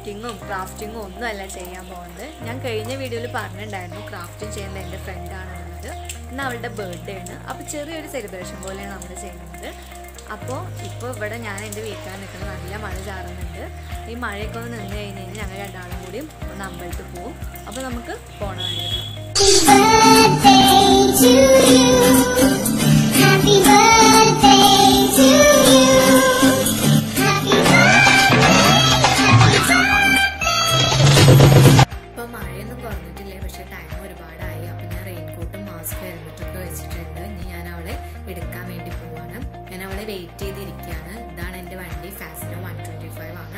ബേക്കിങ്ങും ക്രാഫ്റ്റിങ്ങും ഒന്നും അല്ല ചെയ്യാൻ പോകുന്നത് ഞാൻ കഴിഞ്ഞ വീഡിയോയിൽ പറഞ്ഞിട്ടുണ്ടായിരുന്നു ക്രാഫ്റ്റിംഗ് ചെയ്യുന്നത് എൻ്റെ ഫ്രണ്ടാണെന്നുള്ളത് ഇന്ന് അവളുടെ ബർത്ത്ഡേ ആണ് അപ്പോൾ ചെറിയൊരു സെലിബ്രേഷൻ പോലെയാണ് നമ്മൾ ചെയ്യുന്നത് അപ്പോൾ ഇപ്പോൾ ഇവിടെ ഞാൻ എൻ്റെ വീട്ടിലാണ് നിൽക്കുന്നത് നല്ല മഴ ചാറുന്നുണ്ട് ഈ മഴയൊക്കെ ഒന്ന് നിന്ന് കഴിഞ്ഞ് കഴിഞ്ഞാൽ ഞങ്ങൾ രണ്ടാളും കൂടിയും ഒന്ന് അമ്പലത്തിൽ പോവും അപ്പോൾ നമുക്ക് പോകണം Happy birthday to you. Happy ഇപ്പോൾ മഴയൊന്നും കുറഞ്ഞിട്ടില്ല പക്ഷേ ടൈം ഒരുപാടായി അപ്പോൾ ഞാൻ റെയിൻകോട്ടും മാസ്ക് ഹെൽമെറ്റൊക്കെ വെച്ചിട്ടുണ്ട് ഇനി ഞാൻ അവളെ എടുക്കാൻ വേണ്ടി പോവാണ് ഞാൻ അവളെ വെയിറ്റ് ചെയ്തിരിക്കുകയാണ് ഇതാണ് എൻ്റെ വണ്ടി ഫാസിനോ വൺ ട്വൻറ്റി ഫൈവ് ആണ്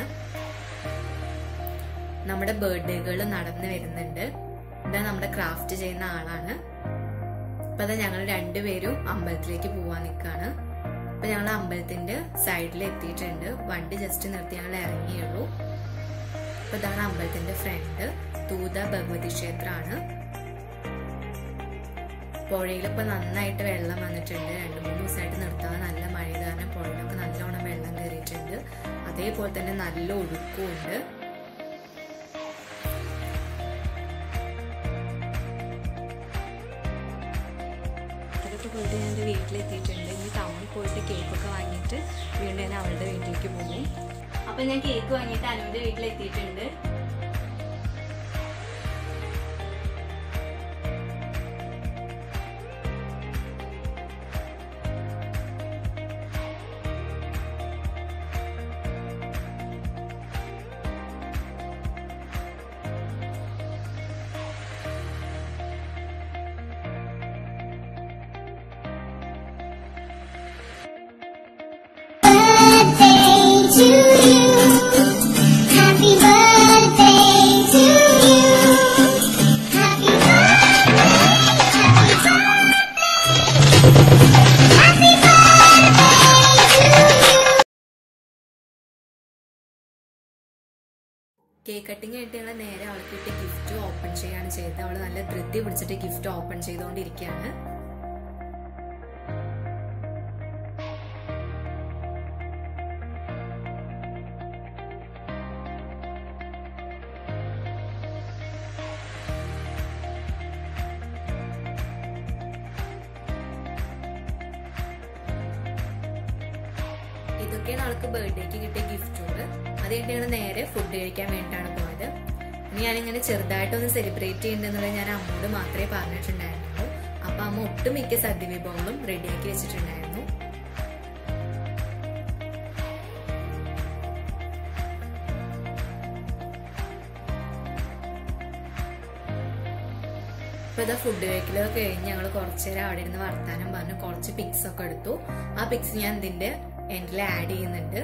നമ്മുടെ ബർത്ത്ഡേകൾ നടന്നു വരുന്നുണ്ട് ഇതാ നമ്മുടെ ക്രാഫ്റ്റ് ചെയ്യുന്ന ആളാണ് അപ്പൊ അതാ ഞങ്ങൾ രണ്ടുപേരും അമ്പലത്തിലേക്ക് പോവാൻ നിൽക്കാണ് അപ്പൊ ഞങ്ങൾ അമ്പലത്തിന്റെ സൈഡിൽ എത്തിയിട്ടുണ്ട് വണ്ടി ജസ്റ്റ് നിർത്തി ഞങ്ങൾ ഇറങ്ങിയുള്ളൂ അപ്പൊ ഇതാണ് അമ്പലത്തിന്റെ ഫ്രണ്ട് തൂത ഭഗവതി ക്ഷേത്രമാണ് പുഴയിലിപ്പോ നന്നായിട്ട് വെള്ളം വന്നിട്ടുണ്ട് രണ്ടു മൂന്ന് ദിവസമായിട്ട് നിർത്താതെ നല്ല മഴ കാരണം പുഴയിലൊക്കെ നല്ലോണം വെള്ളം കയറിയിട്ടുണ്ട് അതേപോലെ തന്നെ നല്ല ഒഴുക്കും ഉണ്ട് അതൊക്കെ പോയിട്ട് ഞാൻ എൻ്റെ വീട്ടിലെത്തിയിട്ടുണ്ട് ഇനി ടൗണിൽ പോയിട്ട് കേക്കൊക്കെ വാങ്ങിയിട്ട് വീണ്ടും ഞാൻ അവളുടെ വീട്ടിലേക്ക് പോകും അപ്പൊ ഞാൻ കേക്ക് വാങ്ങിയിട്ട് അനുവിന്റെ വീട്ടിലെത്തിയിട്ടുണ്ട് birthday to you. Happy birthday to you. Happy Happy birthday to you. Cake cutting കഴിഞ്ഞിട്ട് ഞങ്ങൾ നേരെ അവൾക്ക് കിട്ടിയ ഗിഫ്റ്റ് ഓപ്പൺ ചെയ്യാണ് ചെയ്തത് അവൾ നല്ല ധൃതി പിടിച്ചിട്ട് ഗിഫ്റ്റ് ഓപ്പൺ ചെയ്തുകൊണ്ടിരിക്കുകയാണ് ഇതൊക്കെയാണ് അവൾക്ക് ബർത്ത്ഡേക്ക് കിട്ടിയ ഗിഫ്റ്റുകൾ അത് കഴിഞ്ഞിട്ട് ഞങ്ങൾ നേരെ ഫുഡ് കഴിക്കാൻ വേണ്ടിയിട്ടാണ് പോയത് ഇനി ഞാനിങ്ങനെ ചെറുതായിട്ടൊന്ന് സെലിബ്രേറ്റ് ചെയ്യുന്നുണ്ടെന്നുള്ളത് ഞാൻ അമ്മോട് മാത്രമേ പറഞ്ഞിട്ടുണ്ടായിരുന്നുള്ളൂ അപ്പൊ അമ്മ ഒട്ടുമിക്ക സദ്യ വിഭവങ്ങളും റെഡിയാക്കി വെച്ചിട്ടുണ്ടായിരുന്നു ഇപ്പൊ ഇതാ ഫുഡ് കഴിക്കലൊക്കെ കഴിഞ്ഞ് ഞങ്ങൾ കുറച്ചു നേരം അവിടെ ഇരുന്ന് വർത്താനം പറഞ്ഞ് കുറച്ച് പിക്സ് ഒക്കെ എടുത്തു ആ പിക്സ് ഞാൻ ഇതിന്റെ എൻഡിൽ ആഡ് ചെയ്യുന്നുണ്ട്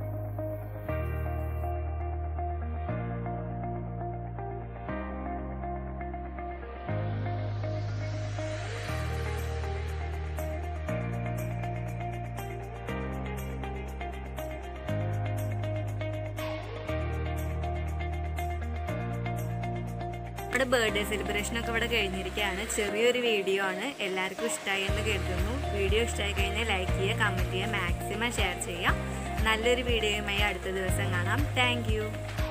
നമ്മുടെ ബർത്ത്ഡേ സെലിബ്രേഷൻ ഒക്കെ ഇവിടെ കഴിഞ്ഞിരിക്കുകയാണ് ചെറിയൊരു വീഡിയോ ആണ് എല്ലാവർക്കും ഇഷ്ടമായി എന്ന് കരുതുന്നു വീഡിയോ ഇഷ്ടമായി കഴിഞ്ഞാൽ ലൈക്ക് ചെയ്യുക കമൻറ്റ് ചെയ്യുക മാക്സിമം ഷെയർ ചെയ്യുക നല്ലൊരു വീഡിയോയുമായി അടുത്ത ദിവസം കാണാം താങ്ക്